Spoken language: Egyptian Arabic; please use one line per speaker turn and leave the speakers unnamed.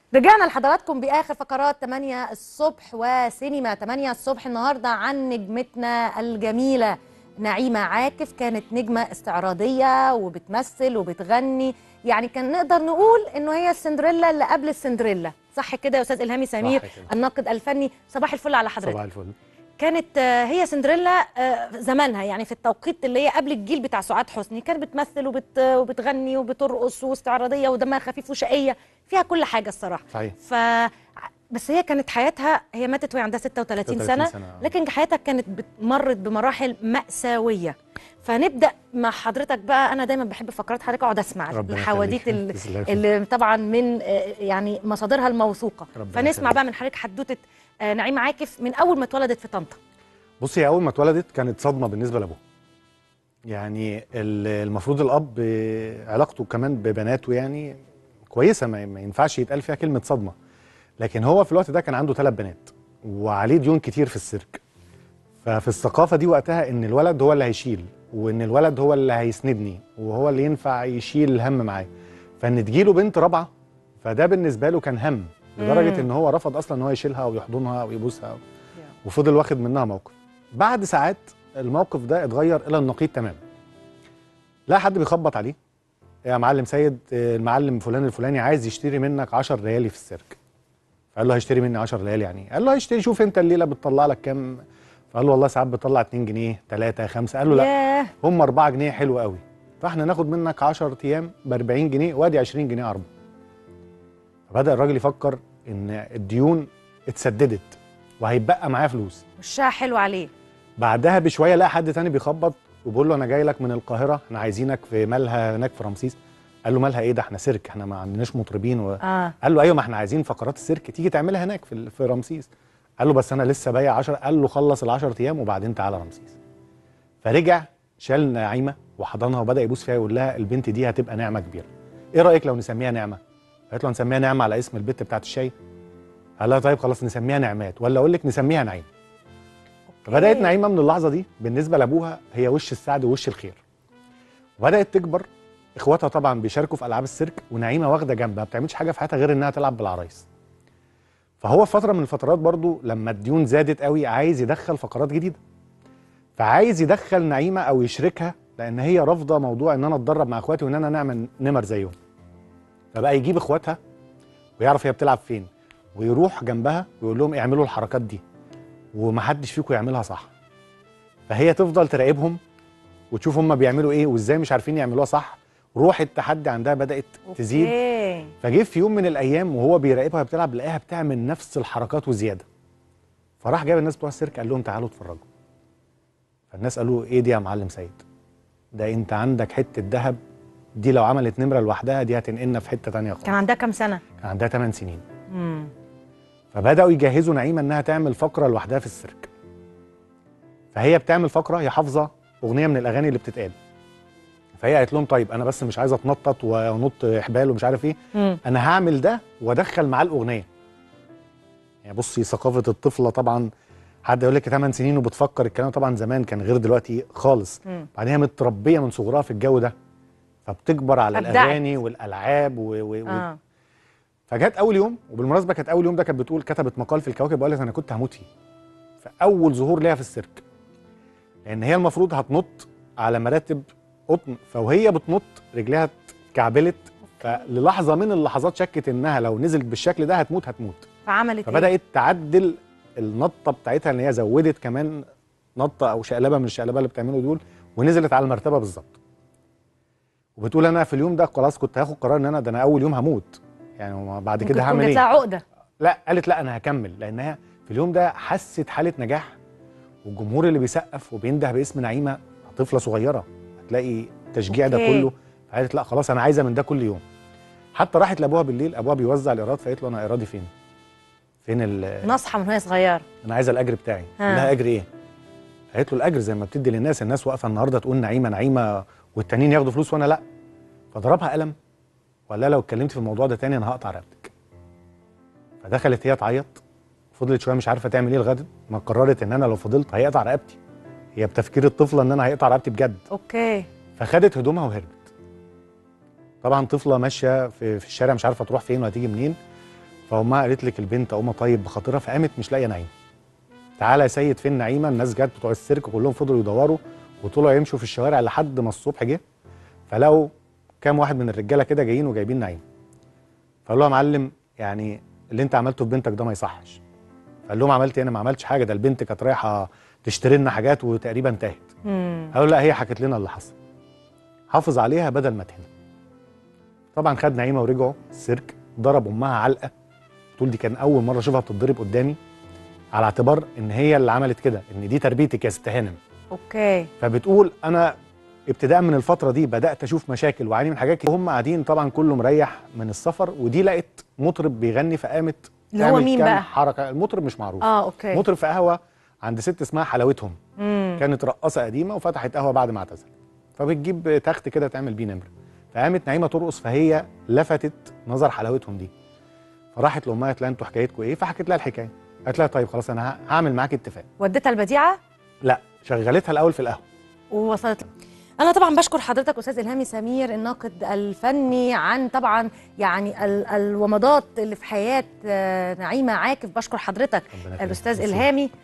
رجعنا لحضراتكم باخر فقرات 8 الصبح وسينما 8 الصبح النهارده عن نجمتنا الجميله نعيمه عاكف كانت نجمه استعراضيه وبتمثل وبتغني يعني كان نقدر نقول انه هي السندريلا اللي قبل السندريلا صح كده يا استاذ الهامي سمير
صح كده.
الناقد الفني صباح الفل على حضرتك
صباح الفل
كانت آه، هي سندريلا آه، زمانها يعني في التوقيت اللي هي قبل الجيل بتاع سعاد حسني كانت بتمثل وبت وبتغني وبترقص واستعراضيه ودمها خفيف وشقيه فيها كل حاجه الصراحه
صحيح
ف بس هي كانت حياتها هي ماتت وهي عندها 36
36
سنه,
سنة، آه.
لكن حياتها كانت بت- مرت بمراحل مأساويه فنبدا مع حضرتك بقى انا دايما بحب فقرات حضرتك اقعد اسمع
ربنا
الحواديت
يخليك.
ال-
تسلمي.
اللي طبعا من آه، يعني مصادرها الموثوقه
ربنا
فنسمع
يخليك.
بقى من حضرتك حدوته آه، نعيمه عاكف من اول ما اتولدت في طنطا
بصي هي اول ما اتولدت كانت صدمه بالنسبه لابوها يعني ال- المفروض الاب آه، علاقته كمان ببناته يعني كويسه ما ما ينفعش يتقال فيها كلمه صدمه لكن هو في الوقت ده كان عنده ثلاث بنات وعليه ديون كتير في السيرك ففي الثقافه دي وقتها ان الولد هو اللي هيشيل وان الولد هو اللي هيسندني وهو اللي ينفع يشيل الهم معايا فان تجيله بنت رابعه فده بالنسبه له كان هم لدرجه
مم.
ان هو رفض اصلا ان هو يشيلها ويحضنها ويبوسها وفضل واخد منها موقف بعد ساعات الموقف ده اتغير الى النقيض تماما لا حد بيخبط عليه يا معلم سيد آه، المعلم فلان الفلاني عايز يشتري منك 10 ليالي في السيرك فقال له هيشتري مني 10 ليالي يعني إيه؟ قال له هيشتري شوف انت الليله بتطلع لك كام فقال له والله ساعات بتطلع 2 جنيه 3 5 قال له لا
ياه
هم 4 جنيه حلو قوي فاحنا ناخد منك 10 ايام ب 40 جنيه وادي 20 جنيه عرض فبدا الراجل يفكر ان الديون اتسددت وهيتبقى معاه فلوس
وشها حلو عليه
بعدها بشويه لقى حد تاني بيخبط وبيقول له انا جاي لك من القاهره احنا عايزينك في مالها هناك في رمسيس قال له مالها ايه ده احنا سيرك احنا ما عندناش مطربين و...
اه
قال له ايوه ما احنا عايزين فقرات السيرك تيجي تعملها هناك في ال- في رمسيس قال له بس انا لسه بايع 10 قال له خلص ال 10 ايام وبعدين تعالى رمسيس فرجع شال نعيمه وحضنها وبدا يبوس فيها يقول لها البنت دي هتبقى نعمه كبيره ايه رايك لو نسميها نعمه قالت له نسميها نعمه على اسم البت بتاعت الشاي قال لها طيب خلاص نسميها نعمات ولا اقول لك نسميها نعيم فبدات
أوكي.
نعيمه من اللحظه دي بالنسبه لابوها هي وش السعد ووش الخير وبدات تكبر اخواتها طبعا بيشاركوا في العاب السيرك ونعيمه واخده جنبها ما بتعملش حاجه في حياتها غير انها تلعب بالعرايس فهو في فتره من الفترات برضو لما الديون زادت قوي عايز يدخل فقرات جديده فعايز يدخل نعيمه او يشركها لان هي رافضه موضوع ان انا اتدرب مع اخواتي وان انا نعمل نمر زيهم فبقى يجيب اخواتها ويعرف هي بتلعب فين ويروح جنبها ويقول لهم اعملوا الحركات دي ومحدش فيكم يعملها صح فهي تفضل تراقبهم وتشوف هم بيعملوا ايه وازاي مش عارفين يعملوها صح روح التحدي عندها بدات تزيد
أوكي.
فجه في يوم من الايام وهو بيراقبها وهي بتلعب لقاها بتعمل نفس الحركات وزياده فراح جاب الناس بتوع السيرك قال لهم تعالوا اتفرجوا فالناس قالوا ايه دي يا معلم سيد ده انت عندك حته ذهب دي لو عملت نمره لوحدها دي هتنقلنا في حته تانية خالص
كان عندها كام سنه
كان عندها 8 سنين
امم
فبداوا يجهزوا نعيمه انها تعمل فقره لوحدها في السيرك فهي بتعمل فقره هي حافظه اغنيه من الاغاني اللي بتتقال فهي قالت لهم طيب انا بس مش عايزه اتنطط وانط حبال ومش عارف ايه
امم
انا هعمل ده وادخل معاه الاغنيه يعني بصي ثقافه الطفله طبعا حد يقول لك 8 سنين وبتفكر الكلام طبعا زمان كان غير دلوقتي خالص
مم.
بعدين هي متربيه من صغرها في الجو ده فبتكبر على
أبدعت.
الاغاني والالعاب و... و... و...
اه
فجت اول يوم وبالمناسبه كانت اول يوم ده كانت بتقول كتبت مقال في الكواكب وقالت انا كنت هموت فيه فاول ظهور ليها في السيرك لان هي المفروض هتنط على مراتب قطن فوهي بتنط رجليها اتكعبلت فللحظه من اللحظات شكت انها لو نزلت بالشكل ده هتموت هتموت
فعملت ايه
فبدات تعدل النطه بتاعتها ان هي زودت كمان نطه او شقلبه من الشقلبه اللي بتعمله دول ونزلت على المرتبه بالظبط وبتقول انا في اليوم ده خلاص كنت هاخد قرار ان انا ده انا اول يوم هموت يعني هو بعد
ممكن
كده
تكون
هعمل
جات
ايه
لها عقده
لا قالت لا انا هكمل لانها في اليوم ده حست حاله نجاح والجمهور اللي بيسقف وبينده باسم نعيمه طفله صغيره هتلاقي التشجيع ده
أوكي.
كله فقالت لا خلاص انا عايزه من ده كل يوم حتى راحت لابوها بالليل ابوها بيوزع الايراد فقالت له انا ايرادي فين فين ال
نصحى من وهي صغيره
انا عايزه الاجر بتاعي
ها.
قال لها اجر ايه قالت له الاجر زي ما بتدي للناس الناس واقفه النهارده تقول نعيمه نعيمه والتانيين ياخدوا فلوس وانا لا فضربها قلم وقال لها لو اتكلمت في الموضوع ده تاني انا هقطع رقبتك فدخلت هي تعيط فضلت شويه مش عارفه تعمل ايه لغايه ما قررت ان انا لو فضلت هيقطع رقبتي هي بتفكير الطفله ان انا هيقطع رقبتي بجد
اوكي
فخدت هدومها وهربت طبعا طفله ماشيه في, في الشارع مش عارفه تروح فين وهتيجي منين فامها قالت لك البنت قومه طيب بخاطرها فقامت مش لاقيه نعيمه تعالى يا سيد فين نعيمه الناس جت بتوع السيرك كلهم فضلوا يدوروا وطلعوا يمشوا في الشوارع لحد ما الصبح جه فلقوا كام واحد من الرجاله كده جايين وجايبين نعيمه فقال له يا معلم يعني اللي انت عملته في بنتك ده ما يصحش فقال لهم عملت ايه انا ما عملتش حاجه ده البنت كانت رايحه تشتري لنا حاجات وتقريبا انتهت
مم.
قالوا لا هي حكت لنا اللي حصل حافظ عليها بدل ما تهنا طبعا خد نعيمه ورجعوا السيرك ضرب امها علقه تقول دي كان اول مره اشوفها بتتضرب قدامي على اعتبار ان هي اللي عملت كده ان دي تربيتك يا ست هانم
اوكي
فبتقول انا ابتداء من الفتره دي بدات اشوف مشاكل وعاني من حاجات كتير. وهم قاعدين طبعا كله مريح من السفر ودي لقت مطرب بيغني فقامت
اللي هو
تعمل
مين
كام
بقى؟
حركه المطرب مش معروف
اه اوكي
مطرب في قهوه عند ست اسمها حلاوتهم
مم.
كانت رقاصه قديمه وفتحت قهوه بعد ما اعتزلت فبتجيب تخت كده تعمل بيه نمر فقامت نعيمه ترقص فهي لفتت نظر حلاوتهم دي فراحت لامها قالت لها انتوا حكايتكم ايه فحكت لها الحكايه قالت لها طيب خلاص انا ه- هعمل معاك اتفاق
وديتها البديعه
لا شغلتها الاول في القهوه
ووصلت انا طبعا بشكر حضرتك استاذ الهامي سمير الناقد الفني عن طبعا يعني ال- الومضات اللي في حياه آه، نعيمه عاكف بشكر حضرتك
ربنا يخليك.
الاستاذ
ميرسي.
الهامي